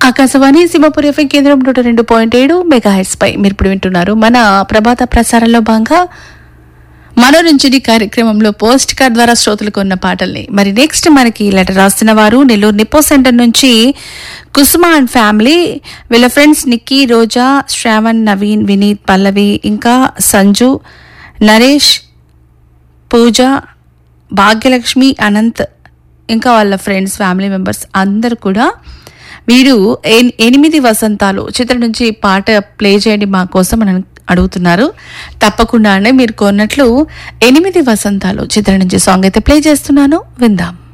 Akashvani Simhapuri FM కేంద్రం నూట రెండు పాయింట్ ఏడు మెగా హెడ్స్ పై మీరు ఇప్పుడు వింటున్నారు మన ప్రభాత ప్రసారంలో భాగంగా మనోరంజని కార్యక్రమంలో పోస్ట్ కార్డ్ ద్వారా శ్రోతలకు ఉన్న పాటల్ని మరి నెక్స్ట్ మనకి లెటర్ రాస్తున్న వారు నెల్లూరు నిప్పో సెంటర్ నుంచి కుసుమ అండ్ ఫ్యామిలీ వీళ్ళ ఫ్రెండ్స్ నిక్కీ రోజా శ్రావణ్ నవీన్ వినీత్ పల్లవి ఇంకా సంజు నరేష్ పూజ భాగ్యలక్ష్మి అనంత్ ఇంకా వాళ్ళ ఫ్రెండ్స్ ఫ్యామిలీ మెంబర్స్ అందరు కూడా వీరు ఎన్- ఎనిమిది వసంతాలు చిత్రం నుంచి పాట ప్లే చేయండి మా కోసం అని అడుగుతున్నారు తప్పకుండానే మీరు కొన్నట్లు ఎనిమిది వసంతాలు చిత్రం నుంచి సాంగ్ అయితే ప్లే చేస్తున్నాను విందాం